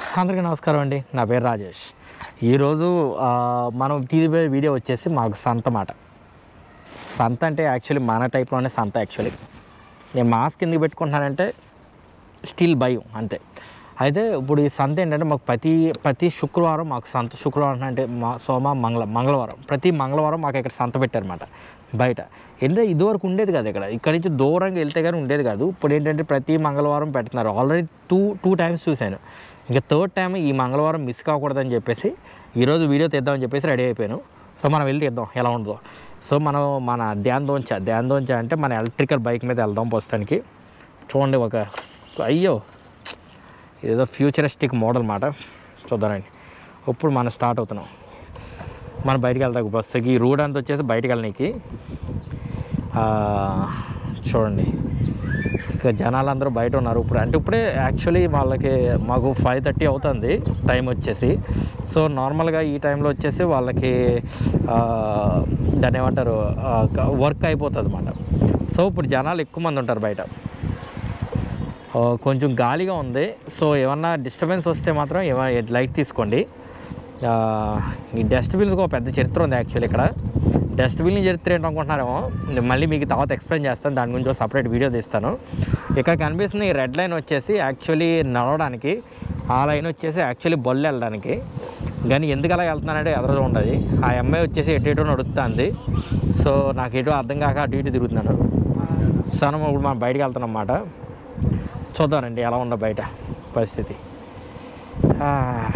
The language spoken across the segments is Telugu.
అందరికీ నమస్కారం అండి నా పేరు రాజేష్ ఈరోజు ఆ, మనం తీయబోయే వీడియో వచ్చేసి మాకు సంత మాట సంత అంటే యాక్చువల్లీ మన టైప్లోనే సంత యాక్చువల్లీ నేను మాస్క్ ఎందుకు పెట్టుకుంటున్నానంటే స్టిల్ భయం అంతే అయితే ఇప్పుడు ఈ సంత ఏంటంటే మాకు ప్రతి ప్రతి శుక్రవారం మాకు సంత శుక్రవారం అంటే మా సోమ మంగళ మంగళవారం ప్రతి మంగళవారం మాకు ఇక్కడ సంత పెట్టారన్నమాట బయట ఏంటంటే ఇదివరకు ఉండేది కాదు ఇక్కడ ఇక్కడ నుంచి దూరంగా వెళ్తే కానీ ఉండేది కాదు ఇప్పుడు ఏంటంటే ప్రతి మంగళవారం పెడుతున్నారు ఆల్రెడీ టూ టూ టైమ్స్ చూశాను ఇంకా థర్డ్ టైం ఈ మంగళవారం మిస్ కాకూడదని చెప్పేసి ఈరోజు వీడియో తీద్దామని చెప్పేసి రెడీ అయిపోయాను సో మనం వెళ్ళి తీద్దాం ఎలా ఉంటుందో సో మనం మన ధ్యాన్ దోంచ ధ్యాన్ దోంచ అంటే మన ఎలక్ట్రికల్ బైక్ మీద వెళ్దాం ప్రస్తుతానికి చూడండి ఒక అయ్యో ఏదో ఫ్యూచరిస్టిక్ మోడల్ మాట చూద్దామండి ఇప్పుడు మనం స్టార్ట్ అవుతున్నాం మనం బయటికి వెళ్తాం బస్సుకి ఈ రోడ్ అంతా వచ్చేసి బయటికి వెళ్ళనీకి ఆ, చూడండి ఇక జనాలందరూ బయట ఉన్నారు ఇప్పుడు అంటే ఇప్పుడే యాక్చువల్లీ వాళ్ళకి మాకు ఫైవ్ థర్టీ అవుతుంది టైం వచ్చేసి సో నార్మల్గా ఈ టైంలో వచ్చేసి వాళ్ళకి ఆ, దాన్ని ఏమంటారు వర్క్ అయిపోతుంది అనమాట సో ఇప్పుడు జనాలు ఎక్కువ మంది ఉంటారు బయట ఆ, కొంచెం గాలిగా ఉంది సో ఏమన్నా డిస్టర్బెన్స్ వస్తే మాత్రం ఏమైనా లైట్ తీసుకోండి ఆ, ఈ డస్ట్బిన్కి ఒక పెద్ద చరిత్ర ఉంది యాక్చువల్లీ ఇక్కడ డస్ట్బిన్ చరిత్ర ఏంటో అనుకుంటున్నారేమో నేను మళ్ళీ మీకు తర్వాత ఎక్స్ప్లెయిన్ చేస్తాను దాని గురించి ఒక సపరేట్ వీడియో తీస్తాను ఇక్కడ కనిపిస్తుంది ఈ రెడ్ లైన్ వచ్చేసి యాక్చువల్లీ నడవడానికి ఆ లైన్ వచ్చేసి యాక్చువల్లీ బొల్లు వెళ్ళడానికి కానీ ఎందుకు అలా వెళ్తున్నానంటే ఎదురు ఉండదు ఆ అమ్మాయి వచ్చేసి ఎటు ఎటు నడుస్తుంది సో నాకు ఎటు అర్థం కాక అటు ఇటు తిరుగుతున్నాను సో మనం ఇప్పుడు మనం బయటికి వెళ్తున్నాం అన్నమాట చూద్దామండి ఎలా ఉందో బయట పరిస్థితి ఆ,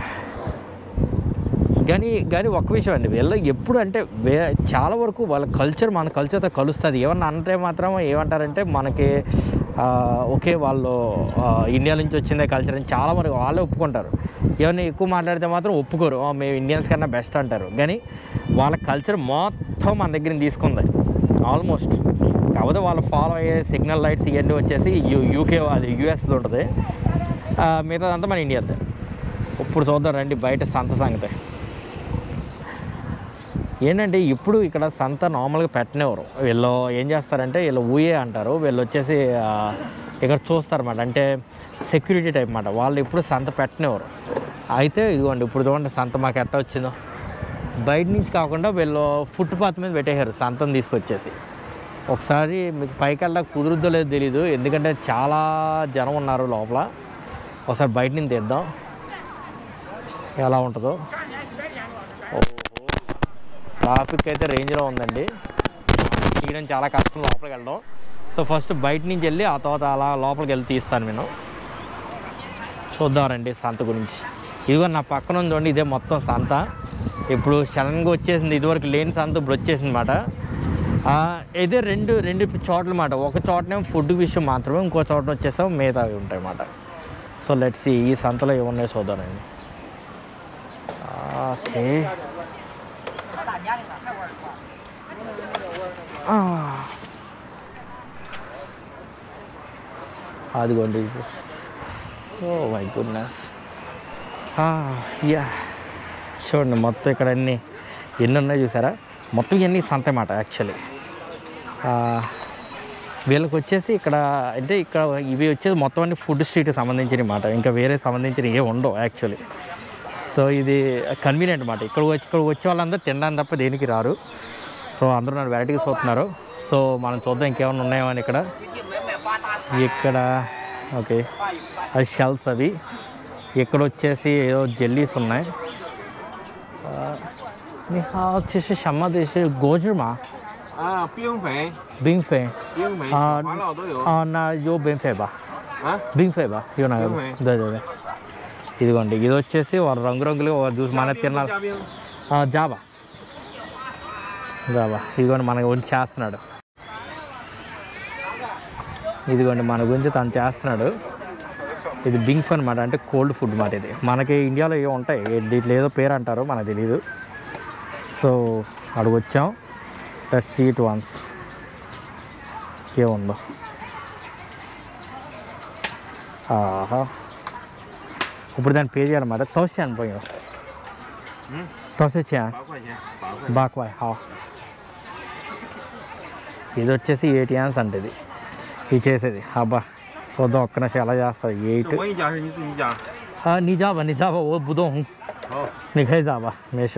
కానీ కానీ ఒక్క విషయం అండి వీళ్ళు ఎప్పుడు అంటే వే చాలా వరకు వాళ్ళ కల్చర్ మన కల్చర్తో కలుస్తుంది ఏమన్నా అంటే మాత్రం ఏమంటారంటే మనకి ఆ, ఓకే వాళ్ళు ఆ, ఇండియా నుంచి వచ్చిందే కల్చర్ అని చాలా వరకు వాళ్ళే ఒప్పుకుంటారు ఏమన్నా ఎక్కువ మాట్లాడితే మాత్రం ఒప్పుకోరు "ఆ, మేము ఇండియన్స్ కన్నా బెస్ట్ అంటారు కానీ వాళ్ళ కల్చర్ మొత్తం మన దగ్గర తీసుకుంది ఆల్మోస్ట్ కాకపోతే వాళ్ళు ఫాలో అయ్యే సిగ్నల్ లైట్స్ ఇవన్నీ వచ్చేసి యూ యూకే అది యూఎస్ది ఉంటుంది ఆ, మిగతాదంతా మన ఇండియాదే ఇప్పుడు చూద్దాం రండి బయట సంత సంగతి ఏంటంటే ఇప్పుడు ఇక్కడ సంత నార్మల్గా పెట్టనివ్వరు వీళ్ళు ఏం చేస్తారంటే వీళ్ళు ఊయే అంటారు వీళ్ళు వచ్చేసి ఆ, ఇక్కడ చూస్తారన్నమాట అంటే సెక్యూరిటీ టైప్ అన్నమాట వాళ్ళు ఇప్పుడు సంత పెట్టనివ్వరు అయితే ఇదిగోండి ఇప్పుడు చూడండి సంత మాకు ఎట్ట వచ్చిందో బయట నుంచి కాకుండా వీళ్ళు ఫుట్పాత్ మీద పెట్టేశారు సంతను తీసుకొచ్చేసి ఒకసారి మీకు పైకి వెళ్ళడానికి కుదురుద్దో లేదో తెలీదు ఎందుకంటే చాలా జనం ఉన్నారు లోపల ఒకసారి బయట నుంచి తీద్దాం ఎలా ఉంటుందో ఓహో ట్రాఫిక్ అయితే రేంజ్లో ఉందండి తీయడం చాలా కష్టం లోపలికి వెళ్ళడం సో ఫస్ట్ బయట నుంచి వెళ్ళి ఆ తర్వాత అలా లోపలికి వెళ్ళి తీస్తాను నేను చూద్దామండి సంత గురించి ఇదిగో నా పక్కన ఉంది చూడండి ఇదే మొత్తం సంత ఇప్పుడు సడన్గా వచ్చేసింది ఇదివరకు లేని సంత ఇప్పుడు వచ్చేసింది అనమాట ఇదే రెండు రెండు చోట్ల మాట ఒక చోటనేమో ఫుడ్ విషయం మాత్రమే ఇంకో చోట వచ్చేసాం మిగతావి ఉంటాయి అన్నమాట సో లెట్స్ ఈ సంతలో ఏమున్నాయో చూద్దామండి ఓకే ఆ. అదిగోండి ఇది ఓ మై గుడ్నెస్ యా చూడండి మొత్తం ఇక్కడ అన్ని ఎన్ని ఉన్నాయి చూసారా మొత్తం ఇవన్నీ సంత మాట యాక్చువల్లీ వీళ్ళకి వచ్చేసి ఇక్కడ అంటే ఇక్కడ ఇవి వచ్చేసి మొత్తం అన్ని ఫుడ్ స్ట్రీట్కి సంబంధించిన మాట ఇంకా వేరే సంబంధించిన ఏ ఉండవు యాక్చువల్లీ సో ఇది కన్వీనియంట్ అన్నమాట ఇక్కడ వచ్చి ఇక్కడ వచ్చే వాళ్ళందరూ తినడానికి తప్ప దేనికి రారు సో అందరూ నన్ను వెరైటీగా చూస్తున్నారు సో మనం చూద్దాం ఇంకేమైనా ఉన్నాయో అని ఇక్కడ ఇక్కడ ఓకే అది షెల్స్ అవి ఇక్కడ వచ్చేసి ఏదో జెల్లీస్ ఉన్నాయి ఆ, నీ హా వచ్చేసి షమ్మ తీసి గోజుమా 啊，冰粉， 冰粉冰粉， 啊麻辣都有。 啊那有冰粉吧啊， 冰粉吧有那个冰粉对对对ఇదిగోండి ఇది వచ్చేసి వాళ్ళు రంగురంగులుగా వాళ్ళు చూసి మన తినాలి 加冰。 ఆ, జాబా జాబా ఇదిగోండి మన గురించి చేస్తున్నాడు ఇదిగోండి మన గురించి తను చేస్తున్నాడు ఇది బింగ్స్ అనమాట అంటే కోల్డ్ ఫుడ్ మాట ఇది మనకి ఇండియాలో ఏవో ఉంటాయి ఏ- దీంట్లో ఏదో పేరు అంటారు మనకు తెలియదు సో అక్కడికి వచ్చాం దట్ సీట్ వన్స్ ఏముందో ఆహా ఇప్పుడు దాన్ని పే చేయాలన్నమాట తోసాను పోయి 嗯， తోసే చేయాలి 八块钱，八块。 బాక్వాయ్ హా ఇది వచ్చేసి ఎయిట్ యాన్స్ అంటే ఇది ఇది చేసేది అబ్బా చూద్దాం ఒక్క నిమిషం ఎలా చేస్తారు 是 ఎయిట్ 我给你加，是你自己加？ 啊，你知道吧？你知道吧？我不动， 好， 你可以找吧，没事。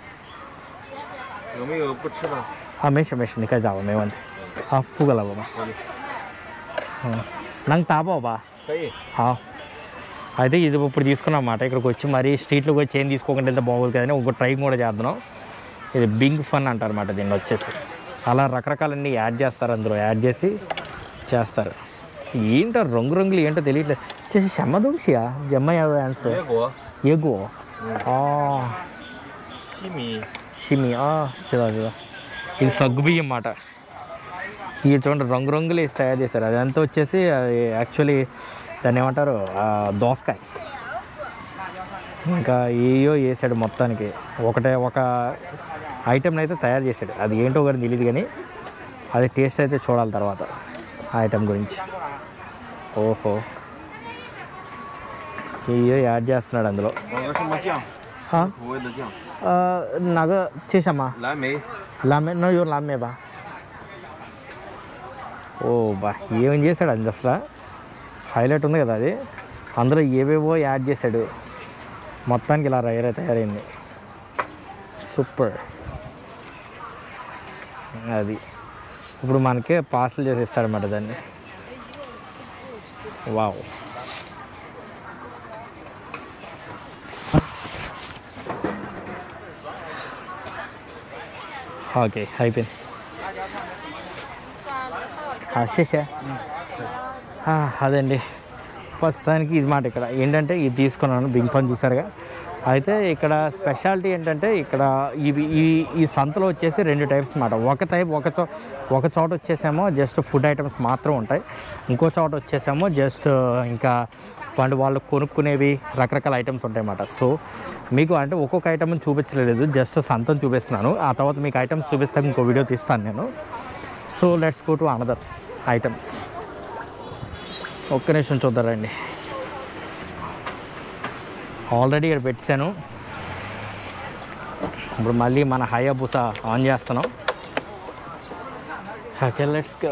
有没有不吃的？ 啊，没事没事，你可以找吧，没问题。好，付过来吧吧。 可以， 嗯，能打包吧？ 可以。 హా. అయితే ఇది ఇప్పుడు తీసుకున్నాం అన్నమాట ఇక్కడికి వచ్చి మరి స్ట్రీట్లోకి వచ్చి ఏం తీసుకోకుండా వెళ్తే బాగోదు కదని ఇంకో ట్రై కూడా చేద్దాం ఇది బింగ్ ఫన్ అంటారు అనమాట దీన్ని వచ్చేసి అలా రకరకాలన్నీ యాడ్ చేస్తారు అందులో యాడ్ చేసి చేస్తారు ఏంటో రంగు రంగులు ఏంటో తెలియట్లేదు వచ్చేసి శమ్మ దోషియా జమ్మ ఆన్సర్ 结果 ఏగో 西米 షిమి చిదా చిదా ఇది సగ్గుబియ్యం అన్నమాట ఇది చూడండి రంగు రంగులు వేసి తయారు చేశారు అదంతా వచ్చేసి అది యాక్చువల్లీ దాన్ని ఏమంటారు ఆ, దోసకాయ ఇంకా ఏయో వేసాడు మొత్తానికి ఒకటే ఒక ఐటెంని అయితే తయారు చేశాడు అది ఏంటో కానీ తెలియదు కానీ అది టేస్ట్ అయితే చూడాలి తర్వాత ఆ ఐటెం గురించి ఓహో ఏయో యాడ్ చేస్తున్నాడు అందులో 搞个什么酱？ ఆ, 口味的酱， ఆ, నగ చేసామా 蓝莓。 లామే నో యో లామే బా ఓ బా ఏమేం చేశాడు అది అసలు హైలైట్ ఉంది కదా అది అందులో ఏవేవో యాడ్ చేశాడు మొత్తానికి ఇలా రైరే తయారైంది సూపర్ అది ఇప్పుడు మనకి పార్సల్ చేసి ఇస్తాడనమాట దాన్ని వావ్ ఓకే అయిపోయింది శేషా అదండి ప్రస్తుతానికి ఇది మాట ఇక్కడ ఏంటంటే ఇది తీసుకున్నాను బిగ్ ఫన్ చూసారుగా అయితే ఇక్కడ స్పెషాలిటీ ఏంటంటే ఇక్కడ ఇవి ఈ ఈ సంతలో వచ్చేసి రెండు టైప్స్ అన్నమాట ఒక టైప్ ఒక చో ఒక చోట వచ్చేసేమో జస్ట్ ఫుడ్ ఐటమ్స్ మాత్రం ఉంటాయి ఇంకో చోట వచ్చేసేమో జస్ట్ ఇంకా వాళ్ళు వాళ్ళు కొనుక్కునేవి రకరకాల ఐటమ్స్ ఉంటాయి అన్నమాట సో మీకు అంటే ఒక్కొక్క ఐటమ్ చూపించలేదు జస్ట్ సంతం చూపిస్తున్నాను ఆ తర్వాత మీకు ఐటమ్స్ చూపిస్తాక ఇంకో వీడియో తీస్తాను నేను so let's go to another items ఒక్క నిమిషం చూద్దారండి ఆల్రెడీ ఇక్కడ పెట్టాను ఇప్పుడు మళ్ళీ మన హయాబుస ఆన్ చేస్తున్నాం ఓకే లెట్స్ గో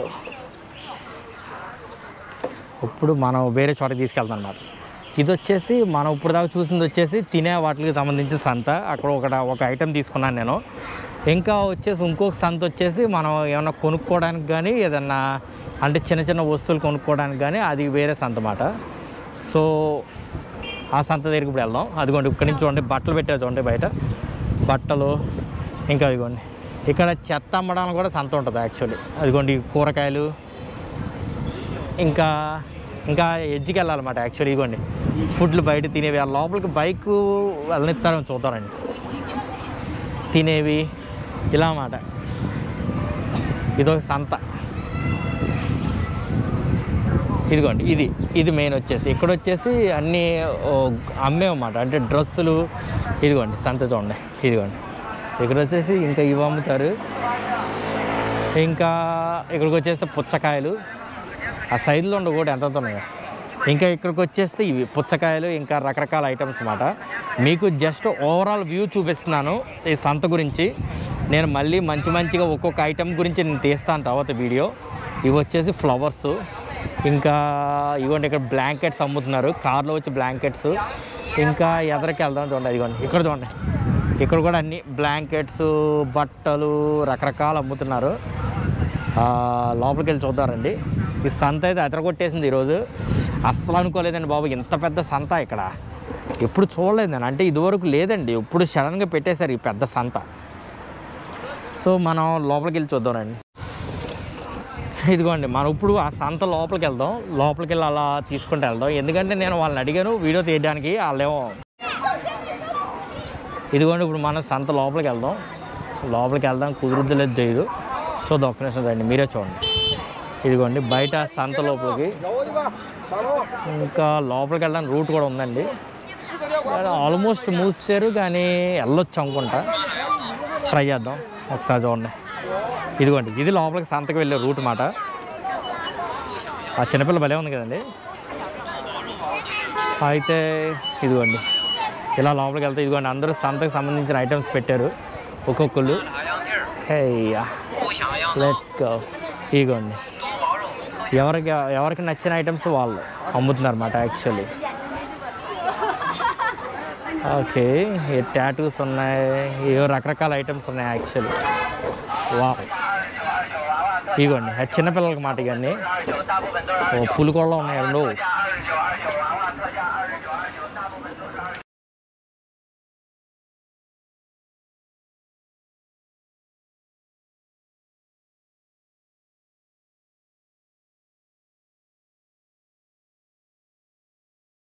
ఇప్పుడు మనం వేరే చోట తీసుకెళ్తాం అనమాట ఇది వచ్చేసి మనం ఇప్పుడు దాకా చూసింది వచ్చేసి తినే వాటికి సంబంధించిన సంత అక్కడ ఒక ఒక ఐటెం తీసుకున్నాను నేను ఇంకా వచ్చేసి ఇంకొక సంత వచ్చేసి మనం ఏమన్నా కొనుక్కోవడానికి కానీ ఏదన్నా అంటే చిన్న చిన్న వస్తువులు కొనుక్కోవడానికి కానీ అది వేరే సంత అన్నమాట సో ఆ సంత దగ్గరికి ఇప్పుడు వెళ్దాం అదిగోండి ఇక్కడి నుంచి చూడండి బట్టలు పెట్టారు చూడండి బయట బట్టలు ఇంకా అదిగోండి ఇక్కడ చెత్త అమ్మడానికి కూడా సంత ఉంటుంది యాక్చువల్లీ అదిగోండి కూరగాయలు ఇంకా ఇంకా ఎడ్జ్కి వెళ్ళాలన్నమాట యాక్చువల్లీ ఇదిగోండి ఫుడ్లు బయట తినేవి ఆ లోపలికి బైక్ వెళ్ళనిస్తారని చూద్దామండి తినేవి ఇలా అన్నమాట ఇదొక సంత ఇదిగోండి ఇది ఇది మెయిన్ వచ్చేసి ఇక్కడ వచ్చేసి అన్నీ ఓ, అమ్మేవన్నమాట అంటే డ్రెస్సులు ఇదిగోండి సంత చూడండి ఇదిగోండి ఇక్కడ వచ్చేసి ఇంకా ఇవి అమ్ముతారు ఇంకా ఇక్కడికి వచ్చేస్తే పుచ్చకాయలు ఆ సైడ్లో ఉండ కూడా ఎంత ఉన్నాయో ఇంకా ఇక్కడికి వచ్చేస్తే ఇవి పుచ్చకాయలు ఇంకా రకరకాల ఐటమ్స్ అన్నమాట మీకు జస్ట్ ఓవరాల్ వ్యూ చూపిస్తున్నాను ఈ సంత గురించి నేను మళ్ళీ మంచి మంచిగా ఒక్కొక్క ఐటమ్ గురించి నేను తీస్తాను తర్వాత వీడియో ఇవి వచ్చేసి ఫ్లవర్స్ ఇంకా ఇవ్వండి ఇక్కడ బ్లాంకెట్స్ అమ్ముతున్నారు కార్లో వచ్చి బ్లాంకెట్స్ ఇంకా ఎదరికి వెళ్దాం చూడండి ఇదిగోండి ఇక్కడ చూడండి ఇక్కడ కూడా అన్ని బ్లాంకెట్స్ బట్టలు రకరకాలు అమ్ముతున్నారు ఆ, లోపలికి వెళ్ళి చూద్దారండి ఈ సంత అయితే అదరగొట్టేసింది ఈరోజు అస్సలు అనుకోలేదండి బాబు ఇంత పెద్ద సంత ఇక్కడ ఎప్పుడు చూడలేదు నేను అంటే ఇదివరకు లేదండి ఇప్పుడు సడన్గా పెట్టేశారు ఈ పెద్ద సంత సో మనం లోపలికి వెళ్ళి చూద్దామండి ఇదిగోండి మనం ఇప్పుడు ఆ సంత లోపలికి వెళ్దాం లోపలికి వెళ్ళి అలా తీసుకుంటూ వెళ్దాం ఎందుకంటే నేను వాళ్ళని అడిగాను వీడియో తీయడానికి వాళ్ళేమో ఇదిగోండి ఇప్పుడు మనం సంత లోపలికి వెళ్దాం లోపలికి వెళ్దాం కుదురుద్ది లేదు తెలియదు చూద్దాం ఒక్క నిమిషం రండి మీరే చూడండి ఇదిగోండి బయట సంత లోపలికి ఇంకా లోపలికి వెళ్ళడానికి రూట్ కూడా ఉందండి ఆల్మోస్ట్ మూసారు కానీ వెళ్ళొచ్చు అనుకుంటా ట్రై చేద్దాం ఒకసారి చూడండి ఇదిగోండి ఇది లోపలికి సంతకి వెళ్ళే రూట్ మాట ఆ చిన్నపిల్ల భలే ఉంది కదండి అయితే ఇదిగోండి ఇలా లోపలికి వెళ్తే ఇదిగోండి అందరూ సంతకు సంబంధించిన ఐటమ్స్ పెట్టారు ఒక్కొక్కళ్ళు హేయ్యా లెట్స్ గో ఇదిగోండి ఎవరికి ఎవరికి నచ్చిన ఐటమ్స్ వాళ్ళు అమ్ముతున్నారు అన్నమాట యాక్చువల్లీ ఓకే ఈ టాటూస్ ఉన్నాయి ఏవో రకరకాల ఐటమ్స్ ఉన్నాయి యాక్చువల్లీ వా ఇగోండి అది చిన్నపిల్లలకి మాట ఇవన్నీ ఓ పులికోళ్ళ ఉన్నాయి రెండు